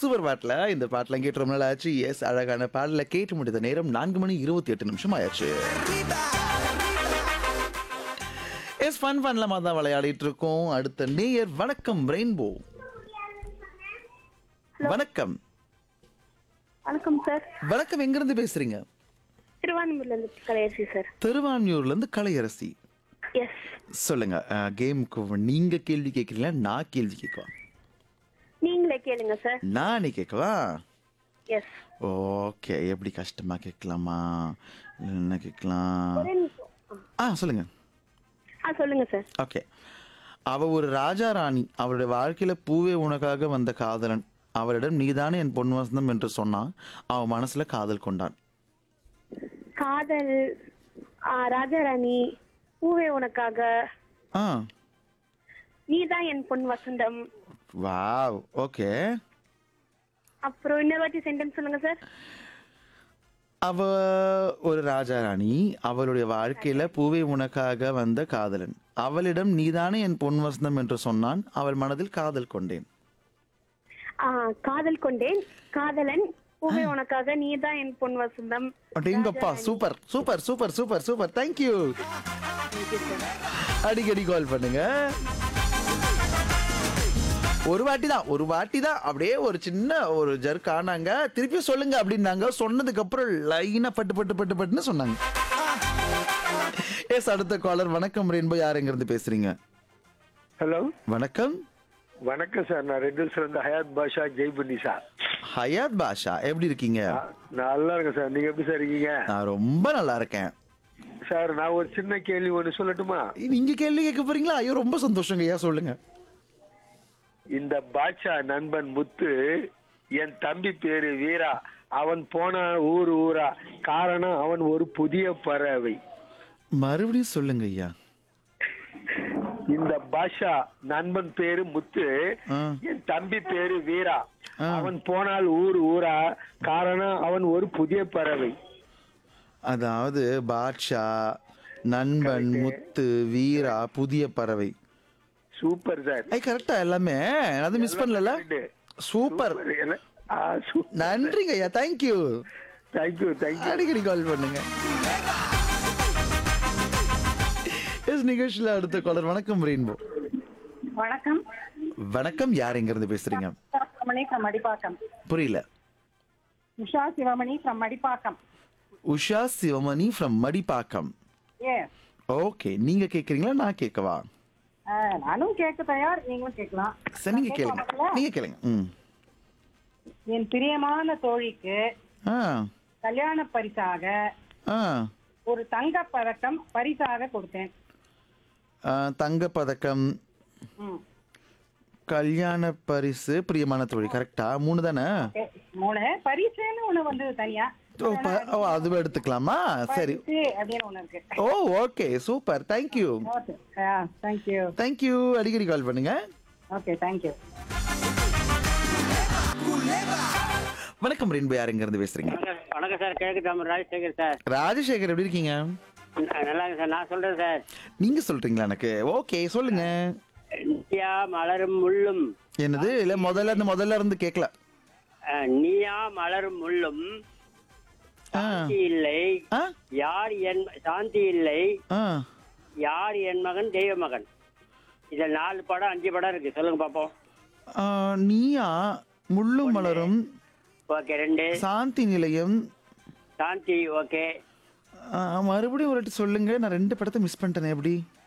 Super பாட்டில் இந்த பாட்டில் கேட்டு ரொம்ப நாள் ஆச்சு எஸ் அழகான பாடல கேட்டு முடிந்த நேரம் நான்கு மணி இருபத்தி எட்டு நிமிஷம் ஆயாச்சு எஸ் ஃபன் ஃபன்லமா தான் விளையாடிட்டு இருக்கோம் அடுத்த நேயர் வணக்கம் ரெயின்போ வணக்கம் வணக்கம் சார் வணக்கம் எங்கிருந்து பேசுறீங்க திருவான்மூர்ல இருந்து கலையரசி சார் திருவான்மியூர்ல இருந்து கலையரசி எஸ் சொல்லுங்க கேமுக்கு நீங்க கேள்வி கேட்கறீங்களா நான் கேள்வி கேட்கவா நீங்களே கேளுங்க சார் நானே கேட்கவா எஸ் ஓகே எப்படி கஷ்டமா கேட்கலாமா என்ன கேட்கலாம் ஆ சொல்லுங்க ஆ சொல்லுங்க சார் ஓகே அவ ஒரு ராஜா ராணி அவருடைய வாழ்க்கையில பூவே உனக்காக வந்த காதலன் அவரிடம் நீதானே என் பொன் வசந்தம் என்று சொன்னான் அவன் மனசுல காதல் கொண்டான் காதல் ஆ, ராஜாராணி பூவே உனக்காக ஆ நீதான் என் பொன் வசந்தம் வாவ் ஓகே அப்புறம் இன்னொரு வாட்டி சென்டென்ஸ் சொல்லுங்க சார் அவ ஒரு ராஜா ராணி அவளுடைய வாழ்க்கையில பூவே உனக்காக வந்த காதலன் அவளிடம் நீதானே என் பொன் வசந்தம் என்று சொன்னான் அவள் மனதில் காதல் கொண்டேன் ஆ, காதல் கொண்டேன் காதலன் பூவே உனக்காக நீதான் என் பொன் வசந்தம் அடேங்கப்பா super super super super super thank you அடிக்கடி கால் பண்ணுங்க ஒரு வாட்டி தான் ஒரு வாட்டி தான் அப்படியே ஒரு சின்ன ஒரு ஜர்க் ஆனாங்க திருப்பி சொல்லுங்க அப்படின்னாங்க சொன்னதுக்கு அப்புறம் லைனா பட்டு பட்டு பட்டு பட்டுன்னு சொன்னாங்க எஸ் அடுத்த காலர் வணக்கம் ரெயின்போ யாருங்கிறது பேசுறீங்க ஹலோ வணக்கம் வணக்கம் சார் நான் ரெட் ஹில்ஸ்ல இருந்து ஹயாத் பாஷா ஜெய்புன்னி சார் ஹயாத் பாஷா எப்படி இருக்கீங்க நல்லா இருக்கேன் சார் நீங்க எப்படி சார் இருக்கீங்க நான் ரொம்ப நல்லா இருக்கேன் சார் நான் ஒரு சின்ன கேள்வி ஒன்று சொல்லட்டுமா நீங்க கேள்வி கேட்க போறீங்களா ஐயோ ரொம்ப சந்தோஷங்க ஐயா சொல்லுங்க இந்த பாட்ஷா நண்பன் முத்து என் தம்பி பேரு வீரா அவன் போன ஊர் ஊரா காரணம் அவன் ஒரு புதிய பறவை மறுபடியும் சொல்லுங்க ஐயா இந்த பாஷா நண்பன் பேரு முத்து ஆ. என் தம்பி பேரு வீரா ஆ. அவன் போனால் ஊர் ஊரா காரணம் அவன் ஒரு புதிய பறவை அதாவது பாட்ஷா நண்பன் முத்து வீரா புதிய பறவை சூப்பர் சார் ஐ கரெக்டா எல்லாமே அது மிஸ் பண்ணல சூப்பர் நன்றிங்க ஐயா தேங்க்யூ தேங்க்யூ தேங்க்யூ அடிக்கடி கால் பண்ணுங்க எஸ் நிகழ்ச்சியில் அடுத்த காலர் வணக்கம் ரெயின்போ வணக்கம் வணக்கம் யார் எங்க இருந்து பேசுறீங்க சிவமணி ஃப்ரம் மடிப்பாக்கம் புரியல உஷா சிவமணி ஃப்ரம் மடிப்பாக்கம் உஷா சிவமணி ஃப்ரம் மடிப்பாக்கம் ஏ ஓகே நீங்க கேக்குறீங்களா நான் கேட்கவா நானும் கேட்க தயார் நீங்களும் கேட்கலாம் சரி நீங்க கேளுங்க நீங்க கேளுங்க ம் என் பிரியமான தோழிக்கு ஆ கல்யாண பரிசாக ஆ ஒரு தங்க பதக்கம் பரிசாக கொடுத்தேன் ஆ, தங்கப்பதக்கம் ம். கல்யாண பரிசு பிரியமான தோழி கரெக்டா மூணு தானே ஏ, மூணு பரிசுன்னு ஒண்ணு வந்து தனியா ஓ ப- ஓ அதுவும் எடுத்துக்கலாமா சரி பரிசு அப்படின்னு ஒண்ணு இருக்கு oh okay super thank you okay thank you thank you அடிக்கடி கால் பண்ணுங்க ஓகே தேங்க்யூ வணக்கம் ரெயின்போ யார் எங்க இருந்து பேசுறீங்க வணக்கம் வணக்கம் சார் கிழக்கு தாமர் ராஜசேகர் சார் ராஜசேகர் எப்படி இருக்கீங்க ந- நல்லா இருக்கு சார் நான் சொல்றேன் சார் நீங்க சொல்றீங்களா எனக்கு ஓகே சொல்லுங்க நீயா மலரும் முள்ளும் என்னது இல்ல முதல்ல இருந்து முதல்ல இருந்து கேட்கல அஹ், நீயா மலரும் முள்ளும் ஆ சாந்தி இல்லை ஆ யார் என் சாந்தி இல்லை ஆ யார் என் மகன் தெய்வ மகன் இதுல நாலு படம் அஞ்சு படம் இருக்கு சொல்லுங்க பாப்போம் ஆ, நீயா முள்ளும் மலரும் ஓகே ரெண்டு சாந்தி நிலையம் சாந்தி ஓகே ஆ, மறுபடியும் ஒரு வாட்டி சொல்லுங்க நான் ரெண்டு படத்தை மிஸ் பண்ணிட்டேனே எப்படி